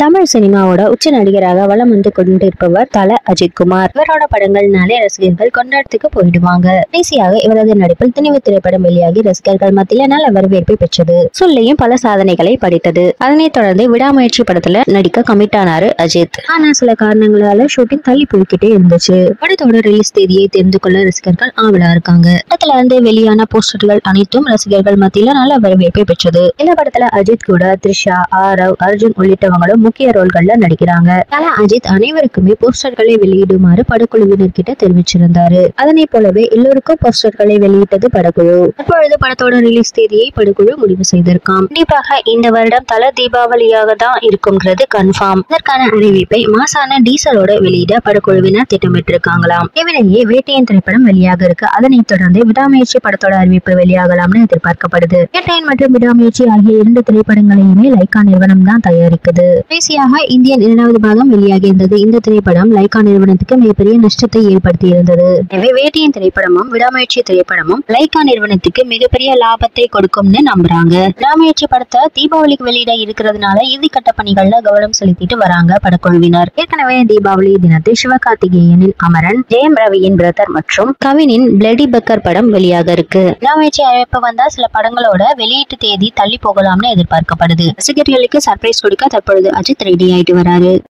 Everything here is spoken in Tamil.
தமிழ் சினிமாவோட உச்ச நடிகராக வலம் வந்து கொண்டிருப்பவர் தல அஜித் குமார் இவரோட படங்கள்னாலே ரசிகர்கள் கொண்டாட்டத்துக்கு போயிடுவாங்க கடைசியாக இவரது நடிப்பில் துணிவு திரைப்படம் வெளியாகி ரசிகர்கள் மத்தியில நல்ல வரவேற்பை பெற்றது சொல்லியும் பல சாதனைகளை படித்தது அதனைத் தொடர்ந்து விடாமுயற்சி படத்துல நடிக்க கமிட் ஆனாரு அஜித் ஆனா சில காரணங்களால ஷூட்டிங் தள்ளி போய்கிட்டே இருந்துச்சு படத்தோட ரிலீஸ் தேதியை தெரிந்து கொள்ள ரசிகர்கள் ஆவலா இருக்காங்க படத்துல இருந்து வெளியான போஸ்டர்கள் அனைத்தும் ரசிகர்கள் மத்தியில நல்ல வரவேற்பை பெற்றது இந்த படத்துல அஜித் கூட த்ரிஷா ஆரவ் அர்ஜுன் உள்ளிட்டவங்களும் முக்கிய ரோல்கள்ல நடிக்கிறாங்க தல அஜித் அனைவருக்குமே போஸ்டர்களை வெளியிடுமாறு படக்குழுவினர் கிட்ட தெரிவிச்சிருந்தாரு அதனை போலவே எல்லோருக்கும் போஸ்டர்களை வெளியிட்டது படக்குழு தற்பொழுது படத்தோட ரிலீஸ் தேதியை படக்குழு முடிவு செய்திருக்காம் கண்டிப்பாக இந்த வருடம் தல தீபாவளியாக தான் இருக்கும்ன்றது கன்ஃபார்ம் இதற்கான அறிவிப்பை மாசான டீசலோட வெளியிட படக்குழுவினர் திட்டமிட்டிருக்காங்களாம் இவனையே வேட்டையன் திரைப்படம் வெளியாக இருக்கு அதனைத் தொடர்ந்து விடாமுயற்சி படத்தோட அறிவிப்பு வெளியாகலாம்னு எதிர்பார்க்கப்படுது வேட்டையன் மற்றும் விடாமுயற்சி ஆகிய இரண்டு திரைப்படங்களையுமே லைக்கா நிறுவனம் தான் தயாரிக்குது கடைசியாக இந்தியன் இரண்டாவது பாகம் வெளியாகி இருந்தது இந்த திரைப்படம் லைக்கா நிறுவனத்துக்கு மிகப்பெரிய நஷ்டத்தை ஏற்படுத்தி இருந்தது எனவே வேட்டையன் திரைப்படமும் விடாமுயற்சி திரைப்படமும் லைக்கா நிறுவனத்துக்கு மிகப்பெரிய லாபத்தை கொடுக்கும்னு நம்புறாங்க விடாமுயற்சி படத்தை தீபாவளிக்கு வெளியிட இருக்கிறதுனால இறுதிக்கட்ட பணிகள்ல கவனம் செலுத்திட்டு வராங்க படக்குழுவினர் ஏற்கனவே தீபாவளி தினத்தில் சிவகார்த்திகேயனின் அமரன் ஜெயம் ரவியின் பிரதர் மற்றும் கவினின் பிளடி பக்கர் படம் வெளியாக இருக்கு விடாமுயற்சி அழைப்பு வந்தா சில படங்களோட வெளியீட்டு தேதி தள்ளி போகலாம்னு எதிர்பார்க்கப்படுது ரசிகர்களுக்கு சர்ப்ரைஸ் கொடுக்க தற்பொழுது அஜித் ரெடி ஆயிட்டு வராரு